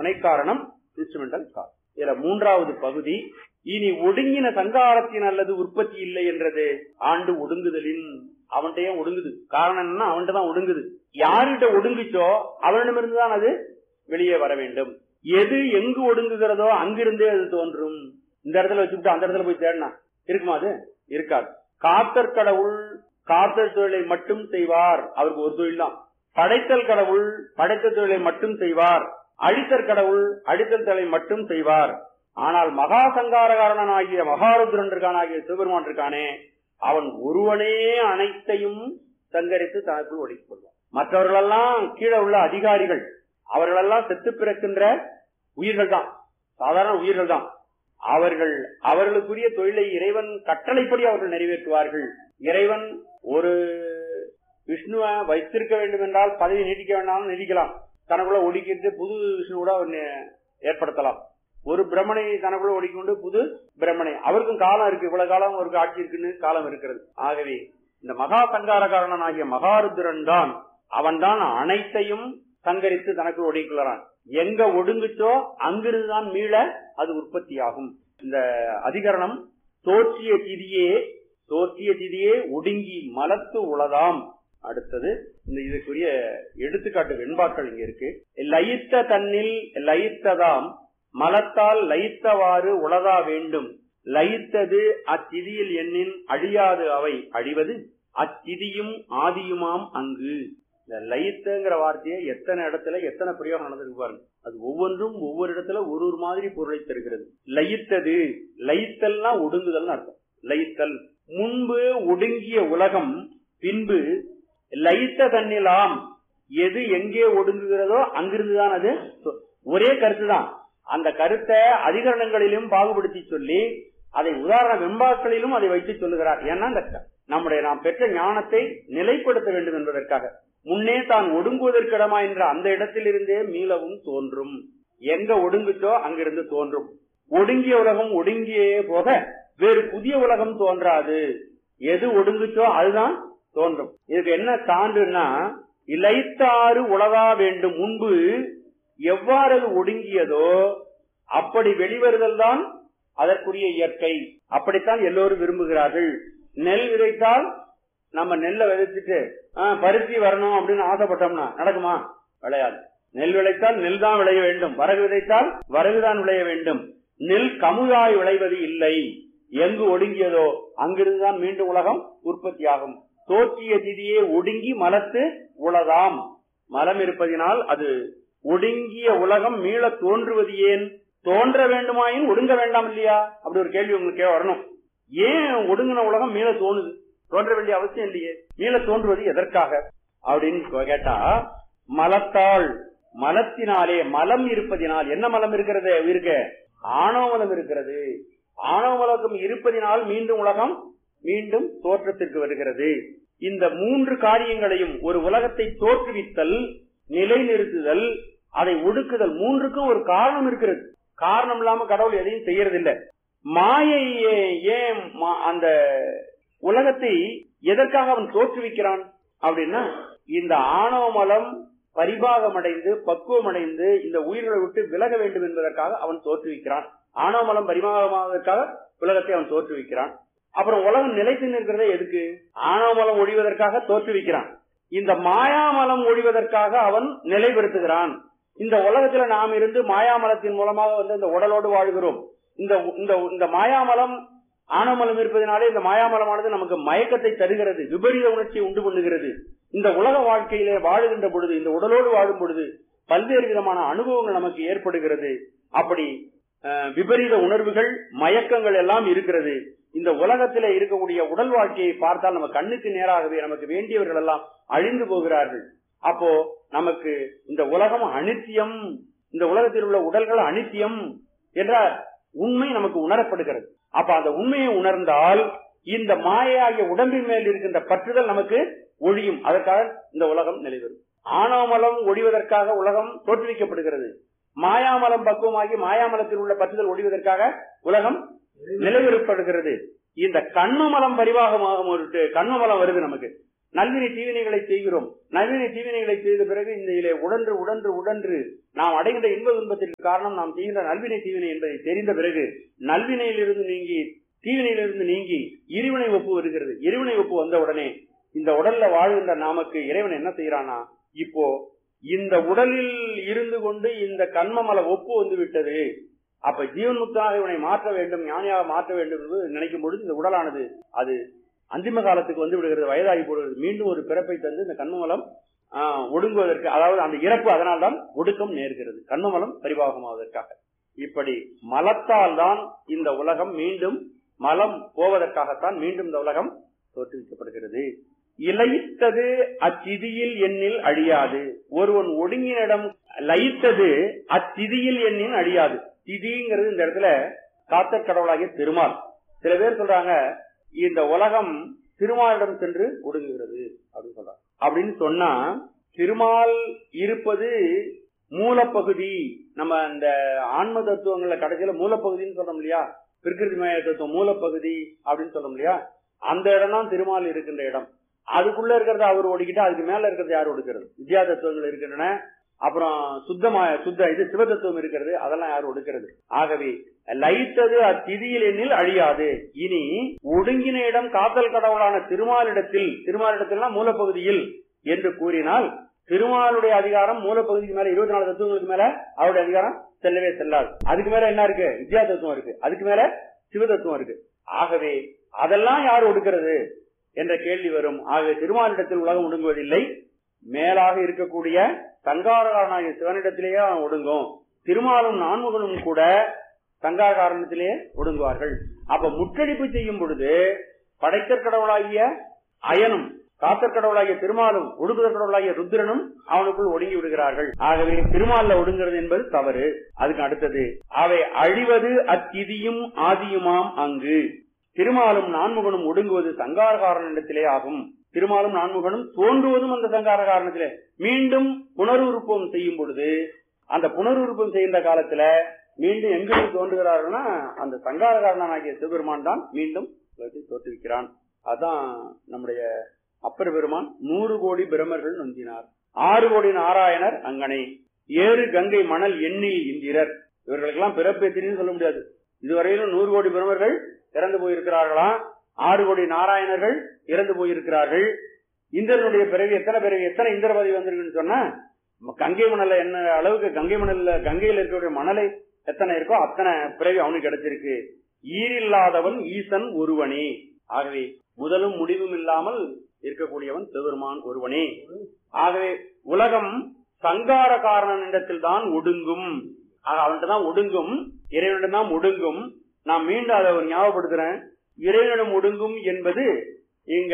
துணைக்காரணம் instrumental cos இதுல மூன்றாவது பகுதி இனி ஒடுங்கின சங்காரத்தின் அல்லது உற்பத்தி இல்லை என்றது ஆண்டு ஒடுங்குதலின் அவன்கிட்டயே ஒடுங்குது காரணம் என்னன்னா அவன்கிட்ட தான் ஒடுங்குது யார்கிட்ட ஒடுங்குச்சோ அவனிடமிருந்து தான் அது வெளியே வர வேண்டும் எது எங்கு ஒடுங்குகிறதோ அங்கிருந்தே அது தோன்றும் இந்த இடத்துல வச்சுக்கிட்டு அந்த இடத்துல போய் தேடினா இருக்குமா அது இருக்காது காத்தற் கடவுள் காத்தல் தொழிலை மட்டும் செய்வார் அவருக்கு ஒரு தொழில் தான் படைத்தல் கடவுள் படைத்த தொழிலை மட்டும் செய்வார் அழித்தற் கடவுள் அழித்தல் தொழிலை மட்டும் செய்வார் ஆனால் மகா சங்காரகாரன் ஆகிய மகாருத்ரன் இருக்கான் ஆகிய சிவபெருமான் இருக்கானே அவன் ஒருவனே அனைத்தையும் சங்கரித்து தனக்குள் ஒடுக்கிக் கொள்வான் மற்றவர்களெல்லாம் கீழே உள்ள அதிகாரிகள் அவர்களெல்லாம் செத்து பிறக்கின்ற உயிர்கள் தான் சாதாரண உயிர்கள் தான் அவர்கள் அவர்களுக்குரிய தொழிலை இறைவன் கட்டளைப்படி அவர்கள் நிறைவேற்றுவார்கள் இறைவன் ஒரு விஷ்ணுவை வைத்திருக்க வேண்டும் என்றால் பதவி நீட்டிக்க வேண்டாம் நீடிக்கலாம் தனக்குள்ள ஒடுக்கிட்டு புது விஷ்ணு கூட அவர் நே- ஏற்படுத்தலாம் ஒரு பிரம்மனை தனக்குள்ள ஒடுக்கிக்கொண்டு புது பிரம்மனை அவருக்கும் காலம் இருக்கு இவ்வளவு காலம் ஒரு ஆட்சி இருக்குன்னு காலம் இருக்கிறது ஆகவே இந்த மகா சங்காரகாரன் ஆகிய மகாருத்ரன் தான் அவன் தான் அனைத்தையும் சங்கரித்து தனக்கு ஒடுக்கிக்கிறான் எங்க ஒடுங்குச்சோ அங்கிருந்துதான் மீள அது உற்பத்தியாகும் இந்த அதிகரணம் தோற்றிய திதியே தோற்றிய திதியே ஒடுங்கி மலத்து உளதாம் அடுத்தது இந்த இதுக்குரிய எடுத்துக்காட்டு வெண்பாக்கள் இங்க இருக்கு லயித்த தன்னில் லயித்ததாம் மலத்தால் லயித்தவாறு உளதா வேண்டும் லயித்தது அத்திதியில் எண்ணின் அழியாது அவை அழிவது அத்திதியும் ஆதியுமாம் அங்கு இந்த லயித்தங்கிற வார்த்தையை எத்தனை இடத்துல எத்தனை பிரயோகம் நடந்திருக்கு பாருங்க அது ஒவ்வொன்றும் ஒவ்வொரு இடத்துல ஒரு ஒரு மாதிரி பொருளை தருகிறது லயித்தது லயித்தல்னா ஒடுங்குதல்னு அர்த்தம் லயித்தல் முன்பு ஒடுங்கிய உலகம் பின்பு லயித்த தன்னிலாம் எது எங்கே ஒடுங்குகிறதோ அங்கிருந்துதான் அது சொ- ஒரே கருத்து தான் அந்த கருத்தை அதிகரணங்களிலும் பாகுபடுத்தி சொல்லி அதை உதாரண வெண்பாக்களிலும் அதை வைத்து சொல்லுகிறார் ஏன்னா இந்த க- நம்முடைய நாம் பெற்ற ஞானத்தை நிலைப்படுத்த வேண்டும் என்பதற்காக முன்னே தான் ஒடுங்குவதற்கிடமா என்ற அந்த இடத்திலிருந்தே மீளவும் தோன்றும் எங்க ஒடுங்குச்சோ அங்கிருந்து தோன்றும் ஒடுங்கிய உலகம் ஒடுங்கியே போக வேறு புதிய உலகம் தோன்றாது எது ஒடுங்குச்சோ அதுதான் தோன்றும் இதுக்கு என்ன சான்றுன்னா இலைத்தாறு உலகா வேண்டும் முன்பு எவ்வாறு அது ஒடுங்கியதோ அப்படி வெளிவருதல் தான் அதற்குரிய இயற்கை அப்படித்தான் எல்லோரும் விரும்புகிறார்கள் நெல் விதைத்தால் நம்ம நெல்லை விதைச்சிட்டு ஆ, பருத்தி வரணும் அப்படின்னு ஆசைப்பட்டோம்னா நடக்குமா விளையாது நெல் விளைத்தால் நெல் தான் விளைய வேண்டும் வரகு விதைத்தால் வரகுதான் விளைய வேண்டும் நெல் கமுகாய் விளைவது இல்லை எங்கு ஒடுங்கியதோ அங்கிருந்துதான் மீண்டும் உலகம் உற்பத்தியாகும் தோற்றிய திதியே ஒடுங்கி மலத்து உளதாம் மலம் இருப்பதினால் அது ஒடுங்கிய உலகம் மீள தோன்றுவது ஏன் தோன்ற வேண்டுமாயின் ஒடுங்க வேண்டாம் இல்லையா அப்படி ஒரு கேள்வி உங்களுக்கு வரணும் ஏன் ஒடுங்கின உலகம் மீள தோணுது தோன்ற வேண்டிய அவசியம் இல்லையே மீள தோன்றுவது எதற்காக அப்படின்னு கேட்டா மலத்தால் மலத்தினாலே மலம் இருப்பதினால் என்ன மலம் இருக்கிறது இருக்க ஆணவ மலம் இருக்கிறது ஆணவ மலம் இருப்பதினால் மீண்டும் உலகம் மீண்டும் தோற்றத்திற்கு வருகிறது இந்த மூன்று காரியங்களையும் ஒரு உலகத்தை தோற்றுவித்தல் நிலைநிறுத்துதல் அதை ஒடுக்குதல் மூன்றுக்கும் ஒரு காரணம் இருக்கிறது காரணம் இல்லாம கடவுள் எதையும் செய்யறதில்லை மாயை ஏ- ஏன் மா- அந்த உலகத்தை எதற்காக அவன் தோற்றுவிக்கிறான் அப்படின்னா இந்த ஆணவ மலம் பரிபாகமடைந்து பக்குவமடைந்து இந்த உயிர்களை விட்டு விலக வேண்டும் என்பதற்காக அவன் தோற்றுவிக்கிறான் ஆணவ மலம் பரிபாகமாவதற்காக உலகத்தை அவன் தோற்றுவிக்கிறான் அப்புறம் உலகம் நிலைத்து நிற்கிறதே எதுக்கு ஆணவ மலம் ஒழிவதற்காக தோற்றுவிக்கிறான் இந்த மாயாமலம் ஒழிவதற்காக அவன் நிலைப்படுத்துகிறான் இந்த உலகத்துல நாம் இருந்து மாயாமலத்தின் மூலமாக வந்து இந்த உடலோடு வாழ்கிறோம் இந்த இந்த இந்த மாயாமலம் ஆணவமலம் இருப்பதனாலே இந்த மாயாமலமானது நமக்கு மயக்கத்தை தருகிறது விபரீத உணர்ச்சியை உண்டு பண்ணுகிறது இந்த உலக வாழ்க்கையிலே வாழுகின்ற பொழுது இந்த உடலோடு வாழும் பொழுது பல்வேறு விதமான அனுபவங்கள் நமக்கு ஏற்படுகிறது அப்படி அஹ், விபரீத உணர்வுகள் மயக்கங்கள் எல்லாம் இருக்கிறது இந்த உலகத்திலே இருக்கக்கூடிய உடல் வாழ்க்கையை பார்த்தால் நம்ம கண்ணுக்கு நேராகவே நமக்கு வேண்டியவர்கள் எல்லாம் அழிந்து போகிறார்கள் அப்போ நமக்கு இந்த உலகம் அனித்தியம் இந்த உலகத்தில் உள்ள உடல்கள் அனித்தியம் என்ற உண்மை நமக்கு உணரப்படுகிறது அப்ப அந்த உண்மையை உணர்ந்தால் இந்த மாயாகிய உடம்பின் மேல் இருக்கின்ற பற்றுதல் நமக்கு ஒழியும் அதற்காக இந்த உலகம் நிலைவரும் ஆணவமலம் ஒழிவதற்காக உலகம் தோற்றுவிக்கப்படுகிறது மாயாமலம் பக்குவமாகி மாயாமலத்தில் உள்ள பற்றுதல் ஒழிவதற்காக உலகம் நிலைவெறுப்படுகிறது இந்த கண்மமலம் பரிவாகமாகும் ஒரு கண்மமலம் வருது நமக்கு நல்வினை தீவினைகளை செய்கிறோம் நல்வினை தீவினைகளை செய்த பிறகு இந்த இதிலே உடன்று உடன்று உடன்று நாம் அடைகின்ற இன்ப துன்பத்திற்கு காரணம் நாம் செய்கின்ற நல்வினை தீவினை என்பதை தெரிந்த பிறகு நல்வினையிலிருந்து நீங்கி தீவினையிலிருந்து நீங்கி இருவினை ஒப்பு வருகிறது இருவினை ஒப்பு வந்த உடனே இந்த உடல்ல வாழ்கின்ற நாமக்கு இறைவன் என்ன செய்யறானா இப்போ இந்த உடலில் இருந்து கொண்டு இந்த கண்மமல ஒப்பு வந்து விட்டது அப்ப ஜீவன் முக்தனாக இவனை மாற்ற வேண்டும் ஞானியாக மாற்ற வேண்டும் என்று நினைக்கும் பொழுது இந்த உடலானது அது அந்திம காலத்துக்கு வந்து விடுகிறது வயதாகி போடுகிறது மீண்டும் ஒரு பிறப்பை தந்து இந்த கண்மமலம் ஆஹ், ஒடுங்குவதற்கு அதாவது அந்த இறப்பு அதனால்தான் ஒடுக்கம் நேர்கிறது கண்மமலம் பரிபாகமாவதற்காக இப்படி மலத்தால் தான் இந்த உலகம் மீண்டும் மலம் போவதற்காகத்தான் மீண்டும் இந்த உலகம் தோற்றுவிக்கப்படுகிறது இலைத்தது அச்சிதியில் எண்ணில் அழியாது ஒருவன் ஒடுங்கினிடம் லயித்தது அச்சிதியில் எண்ணில் அழியாது திதிங்கிறது இந்த இடத்துல காத்தற் கடவுளாகிய திருமால் சில பேர் சொல்றாங்க இந்த உலகம் திருமாலிடம் சென்று ஒடுங்குகிறது அப்படின்னு சொல்றாங்க அப்படின்னு சொன்னா திருமால் இருப்பது மூலப்பகுதி நம்ம இந்த ஆன்ம தத்துவங்கள்ல கடைசியில மூலப்பகுதின்னு சொல்றோம் இல்லையா பிரகிருதி மய தத்துவம் மூலப்பகுதி அப்படின்னு சொல்றோம் இல்லையா அந்த இடம் தான் திருமால் இருக்கின்ற இடம் அதுக்குள்ள இருக்கிறத அவர் ஒடுக்கிட்டு அதுக்கு மேல இருக்கிறது யார் ஒடுக்கிறது வித்யா தத்துவங்கள் இருக்கின்றன அப்புறம் சுத்தമായ சுத்த இது சிவதத்துவம் இருக்கிறது அதெல்லாம் யார் ஒடுக்கிறது ஆகவே லயித்தது அத்திதியில் எண்ணில் அழியாது இனி ஒடுங்கின இடம் காத்தல் கடவுளான திருமாலிடத்தில் திருமாலிடத்தில்னா மூலப்பகுதியில் என்று கூறினால் திருமாலுடைய அதிகாரம் மூலப்பகுதிக்கு மேல இருபத்தி நாலு தத்துவங்களுக்கு மேல அவருடைய அதிகாரம் செல்லவே செல்லாது அதுக்கு மேல என்ன இருக்கு வித்யா தத்துவம் இருக்கு அதுக்கு மேல சிவதத்துவம் இருக்கு ஆகவே அதெல்லாம் யார் ஒடுக்கிறது என்ற கேள்வி வரும் ஆகவே திருமாலிடத்தில் உலகம் ஒடுங்குவதில்லை மேலாக இருக்கக்கூடிய சங்காரகாரனாகிய சிவனிடத்திலேயே அவன் ஒடுங்கும் திருமாலும் நான்முகனும் கூட சங்கார காரணத்திலே ஒடுங்குவார்கள் அப்ப முற்றடிப்பு செய்யும் பொழுது படைத்தற் கடவுளாகிய அயனும் காத்தற் கடவுளாகிய திருமாலும் ஒடுங்குதற் கடவுளாகிய ருத்ரனும் அவனுக்குள் ஒடுங்கி விடுகிறார்கள் ஆகவே திருமால்ல ஒடுங்கிறது என்பது தவறு அதுக்கு அடுத்தது அவை அழிவது அத்திதியும் ஆதியுமாம் அங்கு திருமாலும் நான்முகனும் ஒடுங்குவது சங்கார காரணத்திலே ஆகும் திருமாலும் நான்முகனும் தோன்றுவதும் அந்த சங்கார காரணத்திலே மீண்டும் புனருருப்பம் செய்யும் பொழுது அந்த புனருருப்பம் செய்கின்ற காலத்துல மீண்டும் எங்கிருந்து தோன்றுகிறார்கள்னா அந்த சங்கார காரணனாகிய சிவபெருமான் தான் மீண்டும் உலகத்தை தோற்றுவிக்கிறான் அதான் நம்முடைய அப்பர் பெருமான் நூறு கோடி பிரமர்கள் நொந்தினார் ஆறு கோடி நாராயணர் அங்கனை ஏறு கங்கை மணல் எண்ணில் இந்திரர் இவர்களுக்கெல்லாம் பிறப்பு எத்திரின்னு சொல்ல முடியாது இதுவரையிலும் நூறு கோடி பிரமர்கள் இறந்து போயிருக்கிறார்களாம் ஆறு கோடி நாராயணர்கள் இறந்து போயிருக்கிறார்கள் இந்திரனுடைய பிறவி எத்தனை பிறவி எத்தனை இந்திர பதவி வந்திருக்குன்னு சொன்னா நம்ம கங்கை மணல்ல என்ன அளவுக்கு கங்கை மணல்ல கங்கையில் இருக்கக்கூடிய மணலை எத்தனை இருக்கோ அத்தனை பிறவி அவனுக்கு கிடைச்சிருக்கு ஈரில்லாதவன் ஈசன் ஒருவனே ஆகவே முதலும் முடிவும் இல்லாமல் இருக்கக்கூடியவன் சிவபெருமான் ஒருவனே ஆகவே உலகம் சங்கார காரணனிடத்தில் தான் ஒடுங்கும் ஆக அவன்கிட்ட தான் ஒடுங்கும் இறைவனிடம் தான் ஒடுங்கும் நான் மீண்டும் அதை ஒரு ஞாபகப்படுத்துறேன் இறைவனிடம் ஒடுங்கும் என்பது இங்க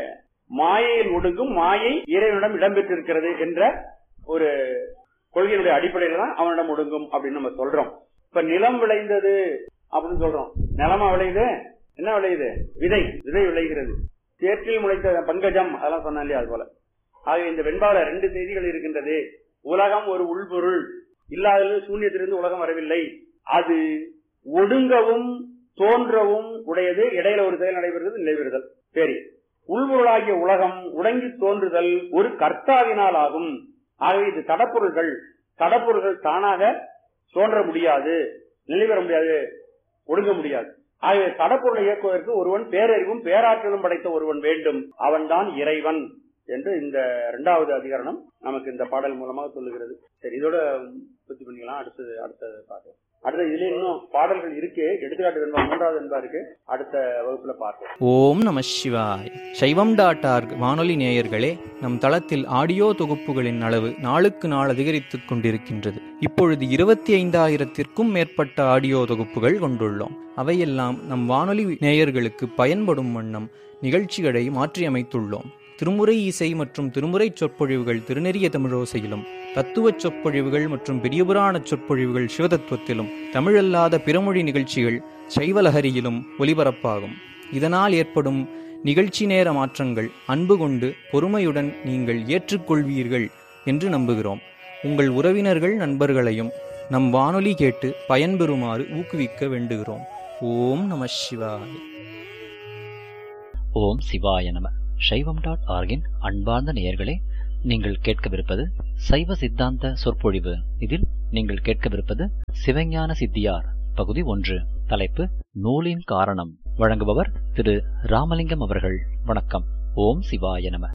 மாயையில் ஒடுங்கும் மாயை இறைவனிடம் இடம்பெற்றிருக்கிறது என்ற ஒரு கொள்கையினுடைய அடிப்படையில தான் அவனிடம் ஒடுங்கும் அப்படின்னு நம்ம சொல்றோம் இப்ப நிலம் விளைந்தது அப்படின்னு சொல்றோம் நிலமா விளையுது என்ன விளையுது விதை விதை விளைகிறது சேற்றில் முளைத்த பங்கஜம் அதெல்லாம் சொன்னேன் இல்லையா அது போல ஆக இந்த வெண்பால ரெண்டு செய்திகள் இருக்கின்றது உலகம் ஒரு உள்பொருள் இல்லாத சூன்யத்திலிருந்து உலகம் வரவில்லை அது ஒடுங்கவும் தோன்றவும் உடையது இடையில ஒரு செயல் நடைபெறுகிறது நிலைபெறுதல் சரி உள்பொருளாகிய உலகம் உடங்கி தோன்றுதல் ஒரு கர்த்தாவினால் ஆகும் ஆகவே இது தடப்பொருள்கள் தடப்பொருள்கள் தானாக தோன்ற முடியாது நிலைபெற முடியாது ஒடுங்க முடியாது ஆகவே தடப்பொருளை இயக்குவதற்கு ஒருவன் பேரறிவும் பேராற்றலும் படைத்த ஒருவன் வேண்டும் அவன்தான் இறைவன் என்று இந்த இரண்டாவது அதிகரணம் நமக்கு இந்த பாடல் மூலமாக சொல்லுகிறது சரி இதோட பூர்த்தி பண்ணிக்கலாம் அடுத்தது அடுத்த பார்க்கலாம் அடுத்த இதுல இன்னும் பாடல்கள் இருக்கு எடுத்துக்காட்டு வெண்பா மூன்றாவது வெண்பா இருக்கு அடுத்த வகுப்புல பார்ப்போம் ஓம் நம சிவாய் சைவம் டாட் ஆர்க் வானொலி நேயர்களே நம் தளத்தில் ஆடியோ தொகுப்புகளின் அளவு நாளுக்கு நாள் அதிகரித்துக் கொண்டிருக்கின்றது இப்பொழுது இருபத்தி ஐந்தாயிரத்திற்கும் மேற்பட்ட ஆடியோ தொகுப்புகள் கொண்டுள்ளோம் அவையெல்லாம் நம் வானொலி நேயர்களுக்கு பயன்படும் வண்ணம் நிகழ்ச்சிகளை மாற்றியமைத்துள்ளோம் திருமுறை இசை மற்றும் திருமுறை சொற்பொழிவுகள் திருநெறிய தமிழோசையிலும் தத்துவச் சொற்பொழிவுகள் மற்றும் பெரியபுராண சொற்பொழிவுகள் சிவதத்துவத்திலும் தமிழல்லாத பிறமொழி நிகழ்ச்சிகள் சைவலஹரியிலும் ஒலிபரப்பாகும் இதனால் ஏற்படும் நிகழ்ச்சி நேர மாற்றங்கள் அன்பு கொண்டு பொறுமையுடன் நீங்கள் ஏற்றுக்கொள்வீர்கள் என்று நம்புகிறோம் உங்கள் உறவினர்கள் நண்பர்களையும் நம் வானொலி கேட்டு பயன்பெறுமாறு ஊக்குவிக்க வேண்டுகிறோம் ஓம் நம சிவாய் ஓம் சிவாய நம சைவம் டாட் ஆர்கின் அன்பார்ந்த நேயர்களே நீங்கள் கேட்கவிருப்பது சைவ சித்தாந்த சொற்பொழிவு இதில் நீங்கள் கேட்கவிருப்பது சிவஞான சித்தியார் பகுதி ஒன்று தலைப்பு நூலின் காரணம் வழங்குபவர் திரு ராமலிங்கம் அவர்கள் வணக்கம் ஓம் சிவாய நம